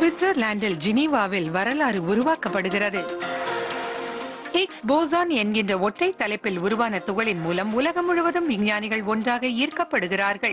சுவிட்சர்லாந்தில் ஜினீவாவில் வரலாறு உருவாக்கப்படுகிறது ஹிக்ஸ் போசான் என்கின்ற ஒற்றை தலைப்பில் உருவான துகளின் மூலம் உலகம் முழுவதும் விஞ்ஞானிகள் ஒன்றாக ஈர்க்கப்படுகிறார்கள்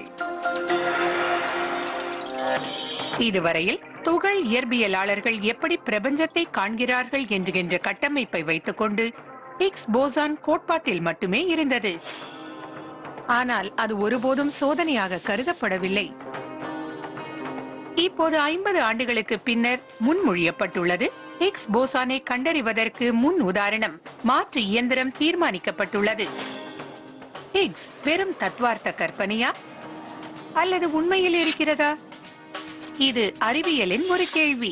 இதுவரையில் துகள் இயற்பியலாளர்கள் எப்படி பிரபஞ்சத்தை காண்கிறார்கள் என்கின்ற கட்டமைப்பை வைத்துக்கொண்டு ஹிக்ஸ் போசான் கோட்பாட்டில் மட்டுமே இருந்தது ஆனால் அது ஒருபோதும் சோதனையாக கருதப்படவில்லை இப்போது ஐம்பது ஆண்டுகளுக்கு பின்னர் முன்மொழியப்பட்டுள்ளது ஹிக்ஸ் போசானை கண்டறிவதற்கு முன் உதாரணம் மாற்று இயந்திரம் தீர்மானிக்கப்பட்டுள்ளது ஹிக்ஸ் வெறும் தத்வார்த்த கற்பனையா அல்லது உண்மையில் இருக்கிறதா இது அறிவியலின் ஒரு கேள்வி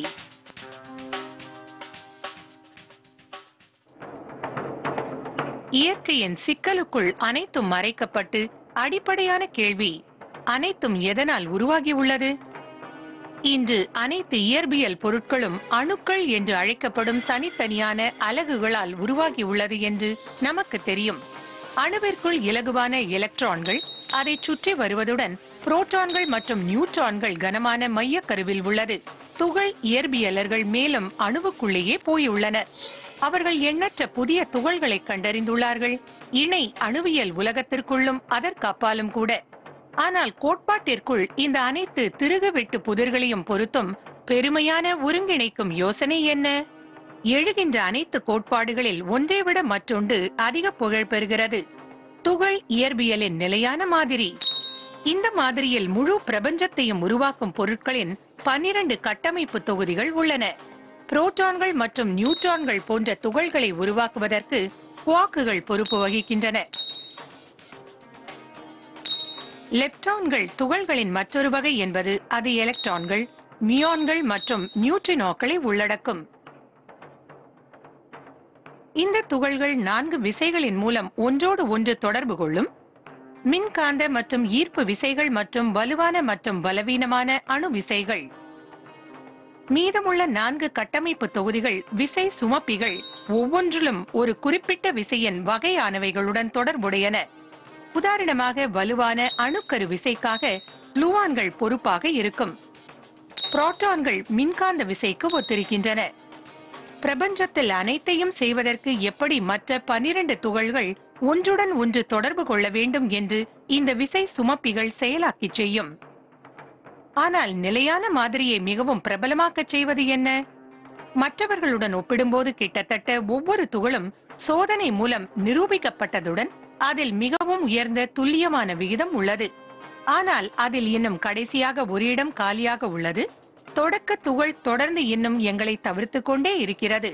இயற்கையின் சிக்கலுக்குள் அனைத்தும் மறைக்கப்பட்டு அடிப்படையான கேள்வி அனைத்தும் எதனால் உருவாகியுள்ளது இன்று அனைத்து இயற்பியல் பொருட்களும் அணுக்கள் என்று அழைக்கப்படும் தனித்தனியான அலகுகளால் உருவாகியுள்ளது என்று நமக்கு தெரியும் அணுவிற்குள் இலகுவான எலக்ட்ரான்கள் அதைச் சுற்றி வருவதுடன் புரோட்டான்கள் மற்றும் நியூட்ரான்கள் கனமான மையக்கருவில் உள்ளது துகள் இயற்பியலர்கள் மேலும் அணுவுக்குள்ளேயே போயுள்ளனர் அவர்கள் எண்ணற்ற புதிய துகள்களை கண்டறிந்துள்ளார்கள் இணை அணுவியல் உலகத்திற்குள்ளும் அதற்கு அப்பாலும் கூட ஆனால் கோட்பாட்டிற்குள் இந்த அனைத்து திருகுவெட்டு புதிர்களையும் பொருத்தும் பெருமையான ஒருங்கிணைக்கும் யோசனை என்ன எழுகின்ற அனைத்து கோட்பாடுகளில் ஒன்றை விட மற்றொன்று அதிக புகழ் பெறுகிறது துகள் இயற்பியலின் நிலையான மாதிரி இந்த மாதிரியில் முழு பிரபஞ்சத்தையும் உருவாக்கும் பொருட்களின் பன்னிரண்டு கட்டமைப்பு தொகுதிகள் உள்ளன புரோட்டான்கள் மற்றும் நியூட்ரான்கள் போன்ற துகள்களை உருவாக்குவதற்கு குவாக்குகள் பொறுப்பு வகிக்கின்றன லெப்டான்கள் துகள்களின் மற்றொரு வகை என்பது அது எலக்ட்ரான்கள் மியான்கள் மற்றும் நியூட்ரினோக்களை உள்ளடக்கும் இந்த துகள்கள் நான்கு விசைகளின் மூலம் ஒன்றோடு ஒன்று தொடர்பு கொள்ளும் மின்காந்த மற்றும் ஈர்ப்பு விசைகள் மற்றும் வலுவான மற்றும் பலவீனமான அணு விசைகள் மீதமுள்ள நான்கு கட்டமைப்பு தொகுதிகள் விசை சுமப்பிகள் ஒவ்வொன்றிலும் ஒரு குறிப்பிட்ட விசையின் வகையானவைகளுடன் தொடர்புடையன உதாரணமாக வலுவான அணுக்கரு விசைக்காக குளுவான்கள் பொறுப்பாக இருக்கும் புரோட்டான்கள் மின்காந்த விசைக்கு ஒத்திருக்கின்றன பிரபஞ்சத்தில் அனைத்தையும் செய்வதற்கு எப்படி மற்ற பனிரெண்டு துகள்கள் ஒன்றுடன் ஒன்று தொடர்பு கொள்ள வேண்டும் என்று இந்த விசை சுமப்பிகள் செயலாக்கிச் செய்யும் ஆனால் நிலையான மாதிரியை மிகவும் பிரபலமாக்கச் செய்வது என்ன மற்றவர்களுடன் ஒப்பிடும்போது கிட்டத்தட்ட ஒவ்வொரு துகளும் சோதனை மூலம் நிரூபிக்கப்பட்டதுடன் அதில் மிகவும் உயர்ந்த துல்லியமான விகிதம் உள்ளது ஆனால் அதில் இன்னும் கடைசியாக ஒரு இடம் காலியாக உள்ளது தொடக்க துகள் தொடர்ந்து இன்னும் எங்களை தவிர்த்துக் கொண்டே இருக்கிறது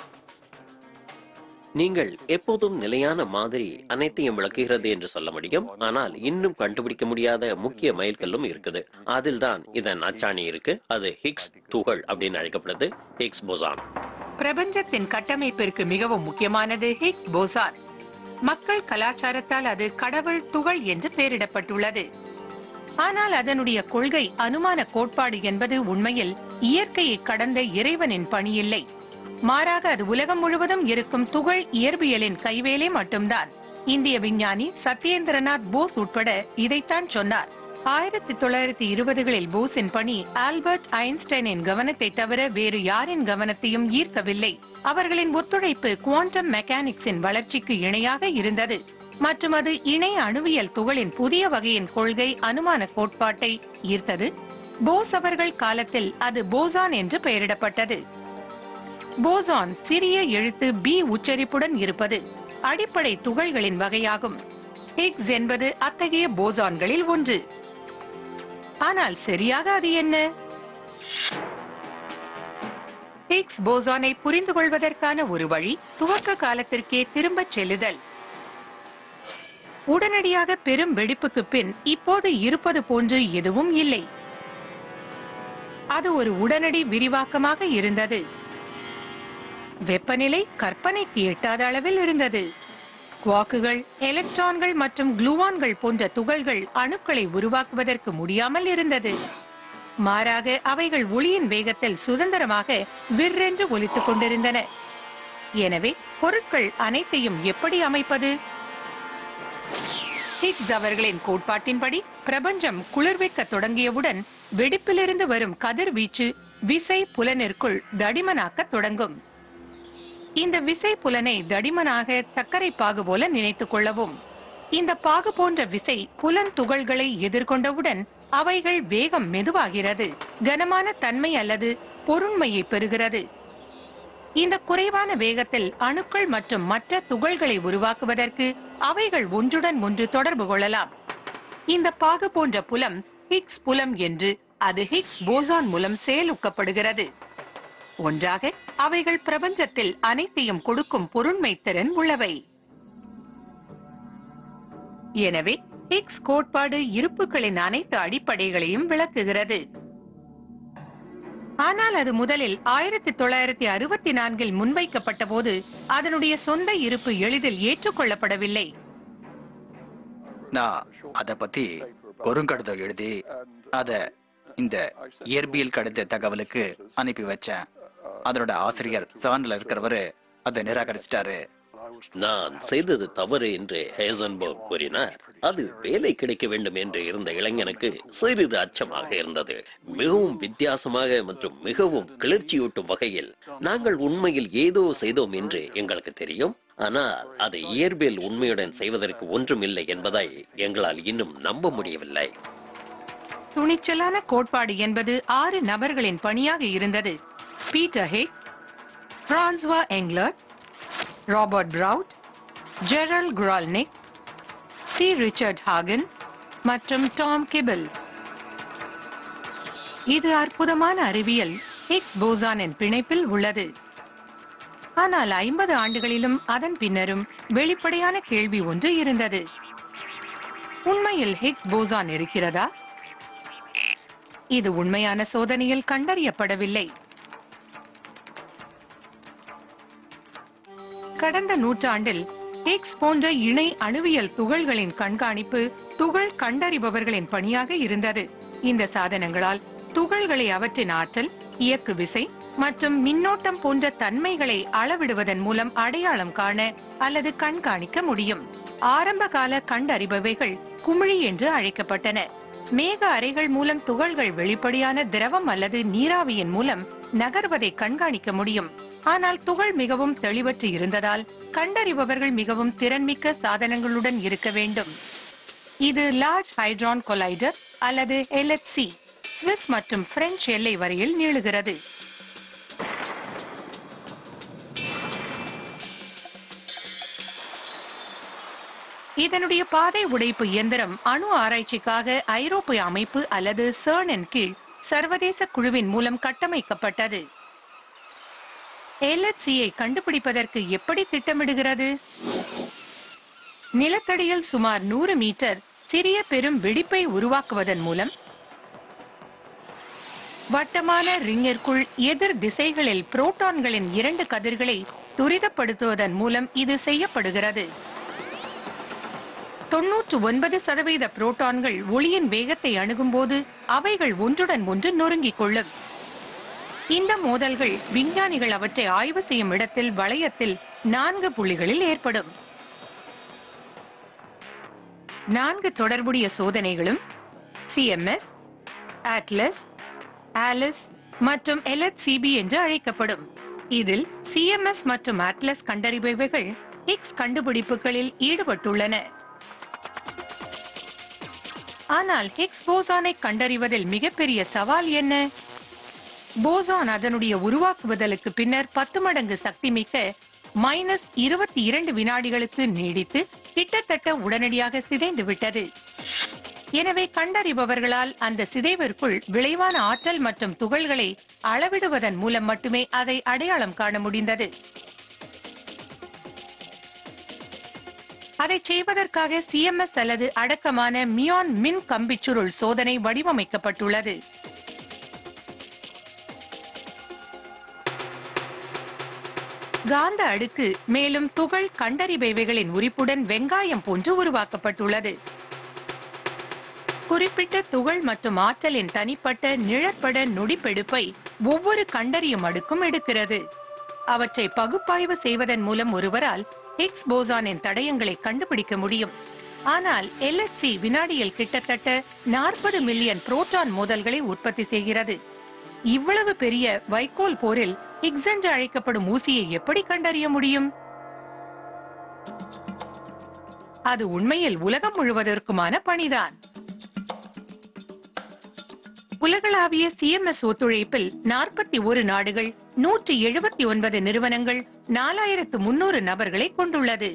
நீங்கள் எப்போதும் நிலையான மாதிரி அனைத்தையும் விளக்குகிறது என்று சொல்ல முடியும் ஆனால் இன்னும் கண்டுபிடிக்க முடியாத முக்கிய மைல்கல்லும் இருக்குது அதில் தான் இதன் அச்சாணி இருக்கு அது ஹிக்ஸ் துகள் அப்படின்னு அழைக்கப்படுது ஹிக்ஸ் போசான் பிரபஞ்சத்தின் கட்டமைப்பிற்கு மிகவும் முக்கியமானது ஹிக்ஸ் போசான் மக்கள் கலாச்சாரத்தால் அது கடவுள் துகள் என்று பெயரிடப்பட்டுள்ளது ஆனால் அதனுடைய கொள்கை அனுமான கோட்பாடு என்பது உண்மையில் இயற்கையை கடந்த இறைவனின் பணி இல்லை மாறாக அது உலகம் முழுவதும் இருக்கும் துகள் இயற்பியலின் கைவேலை மட்டும்தான் இந்திய விஞ்ஞானி சத்யேந்திரநாத் போஸ் உட்பட இதைத்தான் சொன்னார் ஆயிரத்தி தொள்ளாயிரத்தி இருபதுகளில் போஸின் பணி ஆல்பர்ட் ஐன்ஸ்டைனின் கவனத்தை தவிர வேறு யாரின் கவனத்தையும் ஈர்க்கவில்லை அவர்களின் ஒத்துழைப்பு குவாண்டம் மெக்கானிக்ஸின் வளர்ச்சிக்கு இணையாக இருந்தது மற்றும் அது இணை அணுவியல் துகளின் புதிய வகையின் கொள்கை அனுமான கோட்பாட்டை ஈர்த்தது போஸ் அவர்கள் காலத்தில் அது போசான் என்று பெயரிடப்பட்டது போசான் சிறிய எழுத்து பி உச்சரிப்புடன் இருப்பது அடிப்படை துகள்களின் வகையாகும் ஹிக்ஸ் என்பது அத்தகைய போசான்களில் ஒன்று ஆனால் சரியாக அது என்ன ஹிக்ஸ் போசானை புரிந்து கொள்வதற்கான ஒரு வழி துவக்க காலத்திற்கே திரும்பச் செல்லுதல் உடனடியாக பெரும் வெடிப்புக்கு பின் இப்போது இருப்பது போன்று எதுவும் இல்லை அது ஒரு உடனடி விரிவாக்கமாக இருந்தது வெப்பநிலை கற்பனைக்கு எட்டாத அளவில் இருந்தது குவாக்குகள் எலக்ட்ரான்கள் மற்றும் குளூவான்கள் போன்ற துகள்கள் அணுக்களை உருவாக்குவதற்கு முடியாமல் இருந்தது மாறாக அவைகள் ஒளியின் வேகத்தில் சுதந்திரமாக விற்றென்று ஒலித்துக் கொண்டிருந்தன எனவே பொருட்கள் அனைத்தையும் எப்படி அமைப்பது ஹிக்ஸ் அவர்களின் கோட்பாட்டின்படி பிரபஞ்சம் குளிர்விக்க தொடங்கியவுடன் வெடிப்பிலிருந்து வரும் கதிர்வீச்சு விசை புலனிற்குள் தடிமனாக்க தொடங்கும் இந்த விசை புலனை தடிமனாக சர்க்கரை பாகு போல நினைத்துக் கொள்ளவும் இந்த பாகு போன்ற விசை புலன் துகள்களை எதிர்கொண்டவுடன் அவைகள் வேகம் மெதுவாகிறது கனமான தன்மை அல்லது பொருண்மையை பெறுகிறது இந்த குறைவான வேகத்தில் அணுக்கள் மற்றும் மற்ற துகள்களை உருவாக்குவதற்கு அவைகள் ஒன்றுடன் ஒன்று தொடர்பு கொள்ளலாம் இந்த பாகு போன்ற புலம் ஹிக்ஸ் புலம் என்று அது ஹிக்ஸ் போசான் மூலம் செயலூக்கப்படுகிறது ஒன்றாக அவைகள் பிரபஞ்சத்தில் அனைத்தையும் கொடுக்கும் பொருண்மை திறன் உள்ளவை எனவே ஹிக்ஸ் கோட்பாடு இருப்புகளின் அனைத்து அடிப்படைகளையும் விளக்குகிறது ஆனால் அது முதலில் ஆயிரத்தி தொள்ளாயிரத்தி அறுபத்தி நான்கில் முன்வைக்கப்பட்ட போது அதனுடைய சொந்த இருப்பு எளிதில் ஏற்றுக்கொள்ளப்படவில்லை நான் அத பத்தி குறுங்கடுதல் எழுதி அத இந்த இயற்பியல் கடித தகவலுக்கு அனுப்பி வச்சேன் அதனோட ஆசிரியர் சான்ல இருக்கிறவரு அதை நிராகரிச்சிட்டாரு நான் செய்தது தவறு என்று ஹேசன்பர்க் கூறினார் அது வேலை கிடைக்க வேண்டும் என்று இருந்த இளைஞனுக்கு சிறிது அச்சமாக இருந்தது மிகவும் வித்தியாசமாக மற்றும் மிகவும் கிளர்ச்சியூட்டும் வகையில் நாங்கள் உண்மையில் ஏதோ செய்தோம் என்று எங்களுக்கு தெரியும் ஆனால் அதை இயற்பியல் உண்மையுடன் செய்வதற்கு ஒன்றுமில்லை என்பதை எங்களால் இன்னும் நம்ப முடியவில்லை துணிச்சலான கோட்பாடு என்பது ஆறு நபர்களின் பணியாக இருந்தது Peter Higgs François Englert Robert Brout Gerald Guralnik C Richard Hagen மற்றும் டாம் கிபிள் இது அற்புதமான அறிவியல் ஹிக்ஸ் போசானின் பிணைப்பில் உள்ளது ஆனால் ஐம்பது ஆண்டுகளிலும் அதன் பின்னரும் வெளிப்படையான கேள்வி ஒன்று இருந்தது உண்மையில் ஹிக்ஸ் போசான் இருக்கிறதா இது உண்மையான சோதனையில் கண்டறியப்படவில்லை கடந்த நூற்றாண்டில் ஹிக்ஸ் போன்ற இணை அணுவியல் துகள்களின் கண்காணிப்பு துகள் கண்டறிபவர்களின் பணியாக இருந்தது இந்த சாதனங்களால் துகள்களை அவற்றின் ஆற்றல் இயக்கு விசை மற்றும் மின்னோட்டம் போன்ற தன்மைகளை அளவிடுவதன் மூலம் அடையாளம் காண அல்லது கண்காணிக்க முடியும் ஆரம்ப கால கண்டறிபவைகள் குமிழி என்று அழைக்கப்பட்டன மேக அறைகள் மூலம் துகள்கள் வெளிப்படையான திரவம் அல்லது நீராவியின் மூலம் நகர்வதை கண்காணிக்க முடியும் ஆனால் துகள் மிகவும் தெளிவற்று இருந்ததால் கண்டறிபவர்கள் மிகவும் திறன்மிக்க சாதனங்களுடன் இருக்க வேண்டும் இது லார்ஜ் ஹைட்ரான் கொலைடர் அல்லது எல்எச்சி சுவிஸ் மற்றும் பிரெஞ்சு எல்லை வரையில் நீளுகிறது இதனுடைய பாதை உடைப்பு இயந்திரம் அணு ஆராய்ச்சிக்காக ஐரோப்பிய அமைப்பு அல்லது CERN-இன் கீழ் சர்வதேச குழுவின் மூலம் கட்டமைக்கப்பட்டது LHC-யை கண்டுபிடிப்பதற்கு எப்படி திட்டமிடுகிறது நிலத்தடியில் சுமார் நூறு மீட்டர் சிறிய பெரும் வெடிப்பை உருவாக்குவதன் மூலம் வட்டமான ரிங்கிற்குள் எதிர் திசைகளில் புரோட்டான்களின் இரண்டு கதிர்களை துரிதப்படுத்துவதன் மூலம் இது செய்யப்படுகிறது தொன்னூற்று ஒன்பது சதவீத புரோட்டான்கள் ஒளியின் வேகத்தை அணுகும்போது அவைகள் ஒன்றுடன் ஒன்று நொறுங்கிக் கொள்ளும் இந்த மோதல்கள் விஞ்ஞானிகள் அவற்றை ஆய்வு செய்யும் இடத்தில் வளையத்தில் நான்கு புள்ளிகளில் ஏற்படும் நான்கு தொடர்புடைய சோதனைகளும் சிஎம்எஸ் அட்லஸ் ஆலிஸ் மற்றும் எல்எச்சிபி என்று அழைக்கப்படும் இதில் சிஎம்எஸ் மற்றும் அட்லஸ் கண்டறிபவைகள் ஹிக்ஸ் கண்டுபிடிப்புகளில் ஈடுபட்டுள்ளன ஆனால் ஹிக்ஸ் போசானை கண்டறிவதில் மிகப்பெரிய சவால் என்ன போசான் அதனுடைய உருவாக்குவதற்கு பின்னர் பத்து மடங்கு சக்தி மிக்க மைனஸ் இருபத்தி இரண்டு வினாடிகளுக்கு நீடித்து கிட்டத்தட்ட உடனடியாக சிதைந்து விட்டது எனவே கண்டறிபவர்களால் அந்த சிதைவிற்குள் விளைவான ஆற்றல் மற்றும் துகள்களை அளவிடுவதன் மூலம் மட்டுமே அதை அடையாளம் காண முடிந்தது அதை செய்வதற்காக சிஎம்எஸ் அல்லது அடக்கமான மியான் மின் கம்பிச்சுருள் சோதனை வடிவமைக்கப்பட்டுள்ளது காந்த அடுக்கு மேலும் துகள் கண்டறிபவைகளின் உரிப்புடன் வெங்காயம் போன்று உருவாக்கப்பட்டுள்ளது குறிப்பிட்ட துகள் மற்றும் ஆற்றலின் தனிப்பட்ட நிழற்பட நொடிப்பெடுப்பை ஒவ்வொரு கண்டறியும் அடுக்கும் எடுக்கிறது அவற்றை பகுப்பாய்வு செய்வதன் மூலம் ஒருவரால் ஹிக்ஸ் போசானின் தடயங்களை கண்டுபிடிக்க முடியும் ஆனால் எல்எச்சி வினாடியில் கிட்டத்தட்ட நாற்பது மில்லியன் புரோட்டான் மோதல்களை உற்பத்தி செய்கிறது இவ்வளவு பெரிய வைக்கோல் போரில் ஹிக்ஸ் என்று அழைக்கப்படும் ஊசியை எப்படி கண்டறிய முடியும் அது உண்மையில் உலகம் முழுவதற்குமான பணிதான் உலகளாவிய சிஎம்எஸ் ஒத்துழைப்பில் நாற்பத்தி ஒரு நாடுகள் நூற்றி எழுபத்தி ஒன்பது நிறுவனங்கள் நாலாயிரத்து முன்னூறு நபர்களை கொண்டுள்ளது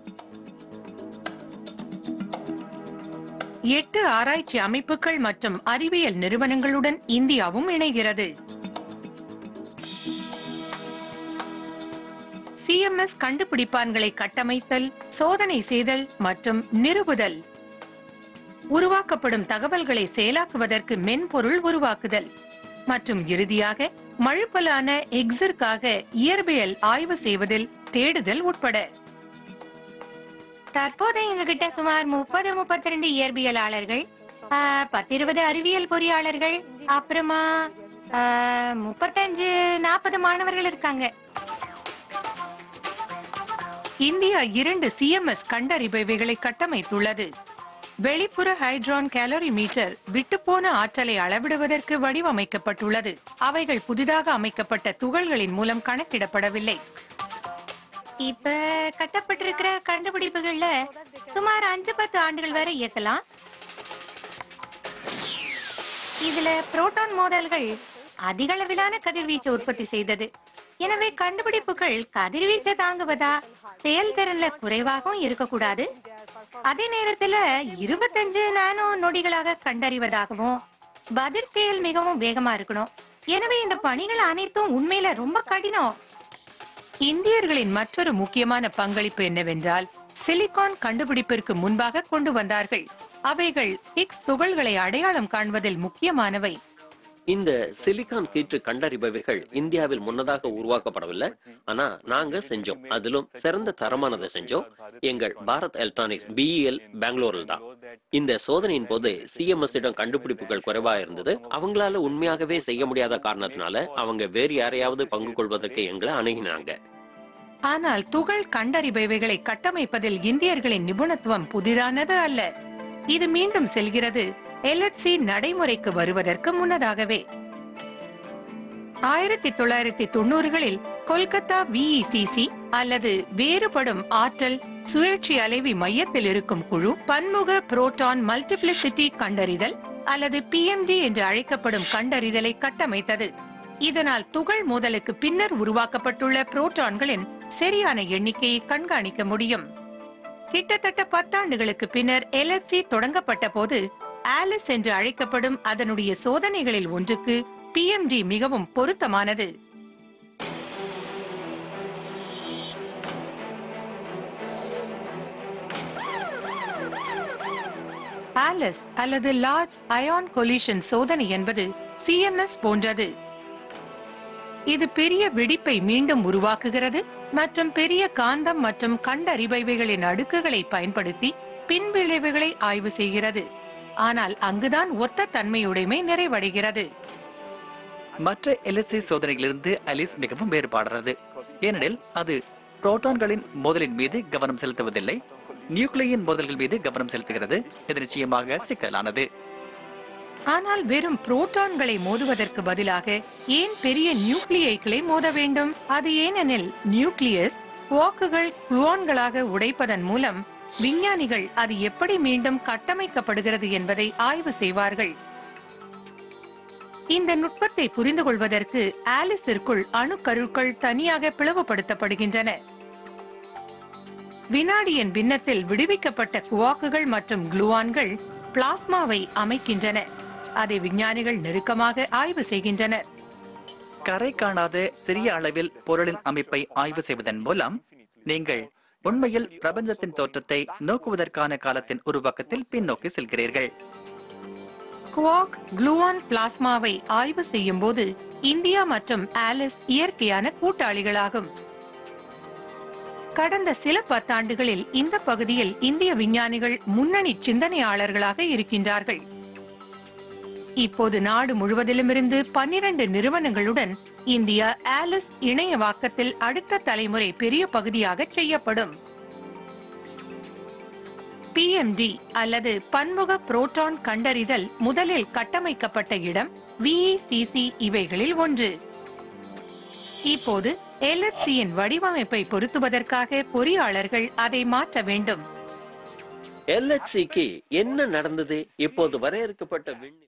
எட்டு ஆராய்ச்சி அமைப்புகள் மற்றும் அறிவியல் நிறுவனங்களுடன் இந்தியாவும் இணைகிறது சிஎம்எஸ் கண்டுபிடிப்பான்களை கட்டமைத்தல் சோதனை செய்தல் மற்றும் நிறுவுதல் உருவாக்கப்படும் தகவல்களை செயலாக்குவதற்கு மென்பொருள் உருவாக்குதல் மற்றும் இறுதியாக மழுப்பலான எக்ஸிற்காக இயற்பியல் ஆய்வு செய்வதில் தேடுதல் உட்பட தற்போது எங்ககிட்ட சுமார் முப்பது முப்பத்தி ரெண்டு இயற்பியலாளர்கள் ஆ, பத்திருபது அறிவியல் பொறியாளர்கள் அப்புறமா ஆ, முப்பத்தஞ்சு நாற்பது மாணவர்கள் இருக்காங்க இந்தியா இரண்டு சிஎம்எஸ் கண்டறிபவைகளை கட்டமைத்துள்ளது வெளிப்புற ஹைட்ரான் கேலரி மீட்டர் விட்டுப்போன ஆற்றலை அளவிடுவதற்கு வடிவமைக்கப்பட்டுள்ளது அவைகள் புதிதாக அமைக்கப்பட்ட துகள்களின் மூலம் கணக்கிடப்படவில்லை இப்ப கட்டப்பட்டிருக்கிற கண்டுபிடிப்புகள்ல சுமார் அஞ்சு பத்து ஆண்டுகள் வரை இயக்கலாம் இதுல புரோட்டான் மோதல்கள் அதிக அளவிலான கதிர்வீச்சு உற்பத்தி செய்தது எனவே கண்டுபிடிப்புகள் கதிர்வீச்சை தாங்குவதா செயல்திறன்ல குறைவாகவும் இருக்கக்கூடாது அதே நேரத்துல இருபத்தஞ்சு நானோ நொடிகளாக கண்டறிவதாகவும் பதில் செயல் மிகவும் வேகமா இருக்கணும் எனவே இந்த பணிகள் அனைத்தும் உண்மையில ரொம்ப கடினம் இந்தியர்களின் மற்றொரு முக்கியமான பங்களிப்பு என்னவென்றால் சிலிகான் கண்டுபிடிப்பிற்கு முன்பாக கொண்டு வந்தார்கள் அவைகள் ஹிக்ஸ் துகள்களை அடையாளம் காண்பதில் முக்கியமானவை இந்த சிலிகான் கீற்று கண்டறிபவைகள் இந்தியாவில் முன்னதாக உருவாக்கப்படவில்லை ஆனா நாங்க செஞ்சோம் அதிலும் சிறந்த தரமானதை செஞ்சோம் எங்கள் பாரத் எலக்ட்ரானிக்ஸ் பிஇஎல் பெங்களூரில் தான் இந்த சோதனையின் போது சிஎம்எஸ் இடம் கண்டுபிடிப்புகள் குறைவா இருந்தது அவங்களால உண்மையாகவே செய்ய முடியாத காரணத்தினால அவங்க வேறு யாரையாவது பங்கு கொள்வதற்கு எங்களை அணுகினாங்க ஆனால் துகள் கண்டறிபவைகளை கட்டமைப்பதில் இந்தியர்களின் நிபுணத்துவம் புதிதானது அல்ல இது மீண்டும் செல்கிறது எல்எட்சி நடைமுறைக்கு வருவதற்கு முன்னதாகவே ஆயிரத்தி தொள்ளாயிரத்தி தொண்ணூறுகளில் கொல்கத்தா விஇசிசி அல்லது வேறுபடும் ஆற்றல் சுழற்சி அலைவி மையத்தில் இருக்கும் குழு பன்முக புரோட்டான் மல்டிப்ளிசிட்டி கண்டறிதல் அல்லது பிஎம்டி என்று அழைக்கப்படும் கண்டறிதலை கட்டமைத்தது இதனால் துகள் மோதலுக்கு பின்னர் உருவாக்கப்பட்டுள்ள புரோட்டான்களின் சரியான எண்ணிக்கையை கண்காணிக்க முடியும் கிட்டத்தட்ட பத்தாண்டுகளுக்கு பின்னர் எல்எஸ்சி தொடங்கப்பட்ட போது ஆலிஸ் என்று அழைக்கப்படும் அதனுடைய சோதனைகளில் ஒன்றுக்கு பிஎம்டி மிகவும் பொருத்தமானது ஆலஸ் அல்லது லார்ஜ் அயான் கொலிஷன் சோதனை என்பது சிஎம்எஸ் போன்றது இது பெரிய வெடிப்பை மீண்டும் உருவாக்குகிறது மற்றும் பெரிய காந்தம் மற்றும் கண்டறிபவைகளின் அடுக்குகளை பயன்படுத்தி பின்விளைவுகளை ஆய்வு செய்கிறது ஆனால் அங்குதான் ஒத்த தன்மையுடைமை நிறைவடைகிறது மற்ற எல்எஸ்சி சோதனைகளிலிருந்து அலிஸ் மிகவும் வேறுபாடுறது ஏனெனில் அது புரோட்டான்களின் மோதலின் மீது கவனம் செலுத்துவதில்லை நியூக்ளியின் மோதல்கள் மீது கவனம் செலுத்துகிறது இது நிச்சயமாக சிக்கலானது ஆனால் வெறும் புரோட்டான்களை மோதுவதற்கு பதிலாக ஏன் பெரிய நியூக்ளியைகளை மோத வேண்டும் அது ஏனெனில் நியூக்ளியஸ் குவாக்குகள் குளோன்களாக உடைப்பதன் மூலம் விஞ்ஞானிகள் அது எப்படி மீண்டும் கட்டமைக்கப்படுகிறது என்பதை ஆய்வு செய்வார்கள் இந்த நுட்பத்தை புரிந்து கொள்வதற்கு ஆலிஸிற்குள் அணுக்கருக்கள் தனியாக பிளவுபடுத்தப்படுகின்றன வினாடியின் பின்னத்தில் விடுவிக்கப்பட்ட குவாக்குகள் மற்றும் குளுவான்கள் பிளாஸ்மாவை அமைக்கின்றன அதை விஞ்ஞானிகள் நெருக்கமாக ஆய்வு செய்கின்றனர் கரை காணாத சிறிய அளவில் பொருளின் அமைப்பை ஆய்வு செய்வதன் மூலம் நீங்கள் உண்மையில் பிரபஞ்சத்தின் தோற்றத்தை நோக்குவதற்கான காலத்தின் உருவாக்கத்தில் பின்னோக்கி செல்கிறீர்கள் குவாக் குளூவான் பிளாஸ்மாவை ஆய்வு செய்யும் போது இந்தியா மற்றும் ஆலிஸ் இயற்கையான கூட்டாளிகளாகும் கடந்த சில பத்தாண்டுகளில் இந்த பகுதியில் இந்திய விஞ்ஞானிகள் முன்னணி சிந்தனையாளர்களாக இருக்கின்றார்கள் இப்போது நாடு முழுவதிலுமிருந்து பன்னிரண்டு நிறுவனங்களுடன் இந்தியா ஆலிஸ் இணையவாக்கத்தில் அடுத்த தலைமுறை பெரிய பகுதியாக செய்யப்படும் பிஎம்டி அல்லது பன்முக புரோட்டான் கண்டறிதல் முதலில் கட்டமைக்கப்பட்ட இடம் விஇசிசி இவைகளில் ஒன்று இப்போது எல்எச்சியின் வடிவமைப்பை பொருத்துவதற்காக பொறியாளர்கள் அதை மாற்ற வேண்டும் எல்ஹெச்சிக்கு என்ன நடந்தது இப்போது வரையறுக்கப்பட்ட விண்ணில்